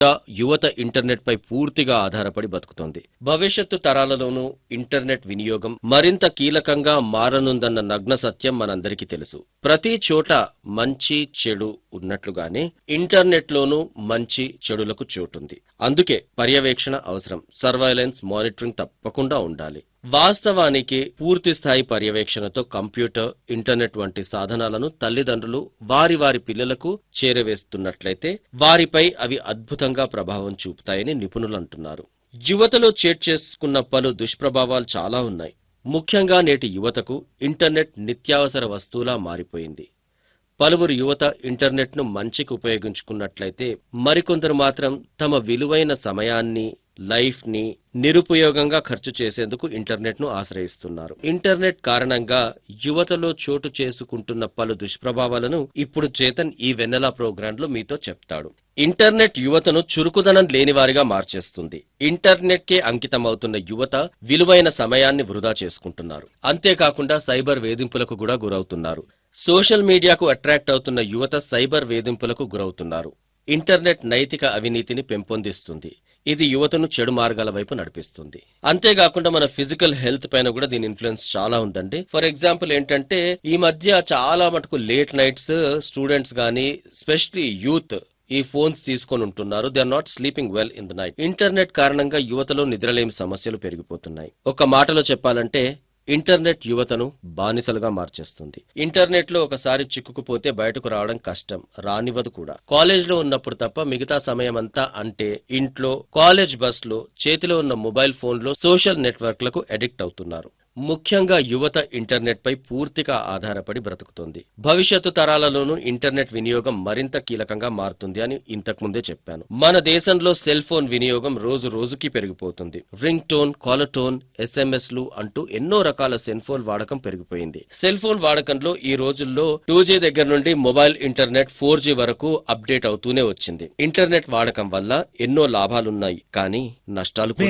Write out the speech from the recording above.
యువత ఇంటర్నెట్ పై పూర్తిగా ఆధారపడి బతుకుతోంది భవిష్యత్తు తరాలలోనూ ఇంటర్నెట్ వినియోగం మరింత కీలకంగా మారనుందన్న నగ్న సత్యం మనందరికీ తెలుసు ప్రతి చోట మంచి చెడు ఉన్నట్లుగానే ఇంటర్నెట్ లోనూ మంచి చెడులకు చోటుంది అందుకే పర్యవేక్షణ అవసరం సర్వైలెన్స్ మానిటరింగ్ తప్పకుండా ఉండాలి వాస్తవానికి పూర్తి స్థాయి పర్యవేక్షణతో కంప్యూటర్ ఇంటర్నెట్ వంటి సాధనాలను తల్లిదండ్రులు వారి వారి పిల్లలకు చేరవేస్తున్నట్లయితే వారిపై అవి అద్భుతంగా ప్రభావం చూపుతాయని నిపుణులు అంటున్నారు యువతలో చేట్ చేసుకున్న పలు దుష్ప్రభావాలు చాలా ఉన్నాయి ముఖ్యంగా నేటి యువతకు ఇంటర్నెట్ నిత్యావసర వస్తువులా మారిపోయింది పలువురు యువత ఇంటర్నెట్ను మంచికి ఉపయోగించుకున్నట్లయితే మరికొందరు మాత్రం తమ విలువైన సమయాన్ని లైఫ్ ని నిరుపయోగంగా ఖర్చు చేసేందుకు ఇంటర్నెట్ ను ఆశ్రయిస్తున్నారు ఇంటర్నెట్ కారణంగా యువతలో చోటు చేసుకుంటున్న పలు దుష్ప్రభావాలను ఇప్పుడు చేతన్ ఈ వెన్నెలా ప్రోగ్రామ్ లో మీతో చెప్తాడు ఇంటర్నెట్ యువతను చురుకుదనం లేనివారిగా మార్చేస్తుంది ఇంటర్నెట్ కే అంకితమవుతున్న యువత విలువైన సమయాన్ని వృధా చేసుకుంటున్నారు అంతేకాకుండా సైబర్ వేధింపులకు కూడా గురవుతున్నారు సోషల్ మీడియాకు అట్రాక్ట్ అవుతున్న యువత సైబర్ వేధింపులకు గురవుతున్నారు ఇంటర్నెట్ నైతిక అవినీతిని పెంపొందిస్తుంది ఇది యువతను చెడు మార్గాల వైపు నడిపిస్తుంది అంతేకాకుండా మన ఫిజికల్ హెల్త్ పైన కూడా దీని ఇన్ఫ్లుయెన్స్ చాలా ఉందండి ఫర్ ఎగ్జాంపుల్ ఏంటంటే ఈ మధ్య చాలా మటుకు లేట్ నైట్స్ స్టూడెంట్స్ గానీ స్పెషలీ యూత్ ఈ ఫోన్స్ తీసుకొని ఉంటున్నారు they are not sleeping well in the night internet కారణంగా యువతలో నిద్రలేమి సమస్యలు పెరిగిపోతున్నాయి ఒక మాటలో చెప్పాలంటే ఇంటర్నెట్ యువతను బానిసలుగా మార్చేస్తుంది ఇంటర్నెట్ లో ఒకసారి చిక్కుకుపోతే బయటకు రావడం కష్టం రానివ్వదు కూడా కాలేజ్ లో ఉన్నప్పుడు తప్ప మిగతా సమయమంతా అంటే ఇంట్లో కాలేజ్ బస్ లో చేతిలో ఉన్న మొబైల్ ఫోన్ లో సోషల్ నెట్వర్క్లకు అడిక్ట్ అవుతున్నారు ముఖ్యంగా యువత ఇంటర్నెట్ పై పూర్తిగా ఆధారపడి బ్రతుకుతోంది భవిష్యత్తు తరాలలోనూ ఇంటర్నెట్ వినియోగం మరింత కీలకంగా మారుతుంది అని ఇంతకుముందే చెప్పాను మన దేశంలో సెల్ ఫోన్ వినియోగం రోజు రోజుకి పెరిగిపోతుంది ring tone caller tone SMS లు అంటూ ఎన్నో రకాల సెల్ ఫోన్ వాడకం పెరిగిపోయింది సెల్ ఫోన్ వాడకంలో ఈ రోజుల్లో టూ జీ దగ్గర నుండి మొబైల్ ఇంటర్నెట్ ఫోర్ జీ వరకు అప్డేట్ అవుతూనే వచ్చింది ఇంటర్నెట్ వాడకం వల్ల ఎన్నో లాభాలున్నాయి కానీ నష్టాలు కూడా